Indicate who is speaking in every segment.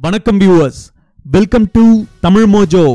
Speaker 1: வணக்கம் viewers welcome to Tamil Mojo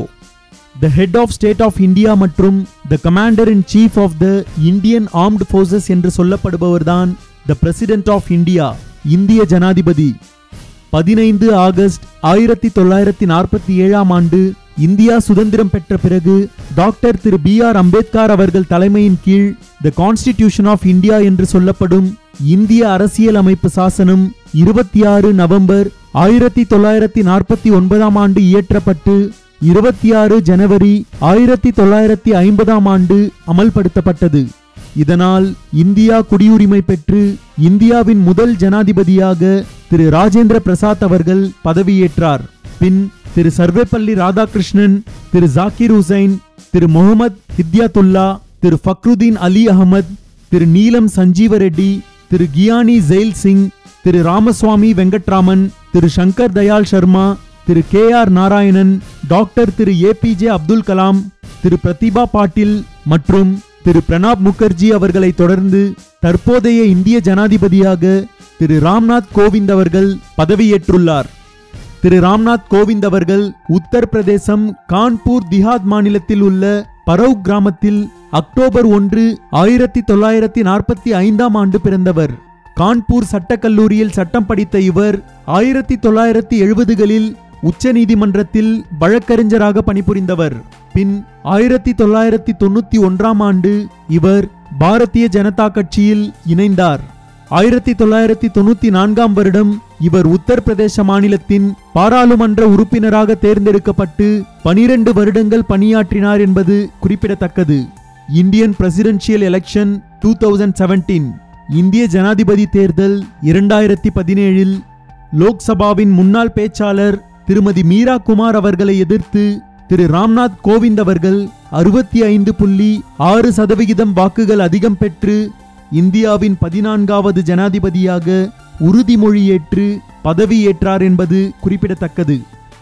Speaker 1: the head of state of India மற்றும் the commander in chief of the Indian armed forces என்று சொல்லப்படுபவர்தான் the president of India இந்திய ஜனாதிபதி பதினைந்து August ஆயிரத்தி தொள்ளாயிரத்தி நாற்பத்தி ஏழாம் ஆண்டு இந்தியா சுதந்திரம் பெற்ற பிறகு டாக்டர் திரு பி ஆர் அம்பேத்கர் அவர்கள் தலைமையின் கீழ் த கான்ஸ்டிடியூஷன் ஆஃப் இந்தியா என்று சொல்லப்படும் இந்திய அரசியல் அமைப்பு சாசனம் இருபத்தி ஆறு நவம்பர் ஆயிரத்தி தொள்ளாயிரத்தி நாற்பத்தி ஒன்பதாம் ஆண்டு இயற்றப்பட்டு இருபத்தி ஆறு ஜனவரி ஆயிரத்தி தொள்ளாயிரத்தி ஐம்பதாம் ஆண்டு அமல்படுத்தப்பட்டது இதனால் இந்தியா குடியுரிமை பெற்று இந்தியாவின் முதல் ஜனாதிபதியாக திரு ராஜேந்திர பிரசாத் அவர்கள் பதவியேற்றார் பின் திரு சர்வேப்பள்ளி ராதாகிருஷ்ணன் திரு ஜாகிர் ஹுசைன் திரு முகமது ஹித்யாத்துல்லா திரு ஃபக்ருதீன் அலி அகமது திரு நீலம் சஞ்சீவ ரெட்டி திரு கியானி ஜெயில் சிங் திரு ராமசுவாமி வெங்கட்ராமன் திரு சங்கர் தயாள் சர்மா திரு கே ஆர் நாராயணன் டாக்டர் திரு ஏபிஜே அப்துல் கலாம் திரு பிரதிபா பாட்டீல் மற்றும் திரு பிரணாப் முகர்ஜி அவர்களை தொடர்ந்து தற்போதைய இந்திய ஜனாதிபதியாக திரு ராம்நாத் கோவிந்த் அவர்கள் பதவியேற்றுள்ளார் திரு ராம்நாத் கோவிந்த் அவர்கள் உத்தரப்பிரதேசம் கான்பூர் திஹாத் மாநிலத்தில் உள்ள பரவ் கிராமத்தில் அக்டோபர் ஒன்று ஆயிரத்தி தொள்ளாயிரத்தி நாற்பத்தி ஐந்தாம் ஆண்டு பிறந்தவர் கான்பூர் சட்டக்கல்லூரியில் சட்டம் படித்த இவர் ஆயிரத்தி தொள்ளாயிரத்தி எழுபதுகளில் உச்ச நீதிமன்றத்தில் வழக்கறிஞராக பணிபுரிந்தவர் பின் ஆயிரத்தி தொள்ளாயிரத்தி தொண்ணூத்தி ஒன்றாம் ஆண்டு இவர் பாரதிய ஜனதா கட்சியில் இணைந்தார் ஆயிரத்தி தொள்ளாயிரத்தி தொண்ணூத்தி நான்காம் வருடம் இவர் உத்தரப்பிரதேச மாநிலத்தின் பாராளுமன்ற உறுப்பினராக தேர்ந்தெடுக்கப்பட்டு பனிரெண்டு வருடங்கள் பணியாற்றினார் என்பது குறிப்பிடத்தக்கது Indian presidential election two thousand seventeen இந்திய ஜனாதிபதி தேர்தல் இரண்டாயிரத்தி பதினேழில் லோக்சபாவின் முன்னாள் பேச்சாளர் திருமதி மீரா குமார் அவர்களை எதிர்த்து திரு ராம்நாத் கோவிந்த் அவர்கள் அறுபத்தி ஐந்து புள்ளி ஆறு சதவிகிதம் வாக்குகள் அதிகம் பெற்று இந்தியாவின் பதினான்காவது ஜனாதிபதியாக உறுதிமொழியேற்று பதவியேற்றார் என்பது குறிப்பிடத்தக்கது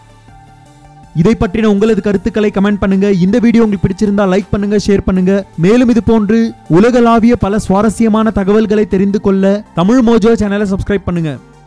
Speaker 1: இதை பற்றின உங்களது கருத்துக்களை கமெண்ட் பண்ணுங்க இந்த வீடியோ உங்களுக்கு பிடிச்சிருந்தா லைக் பண்ணுங்க ஷேர் பண்ணுங்க மேலும் இது போன்று உலகளாவிய பல சுவாரஸ்யமான தகவல்களை தெரிந்து கொள்ள தமிழ் மோஜோ சேனலை சப்ஸ்கிரைப் பண்ணுங்க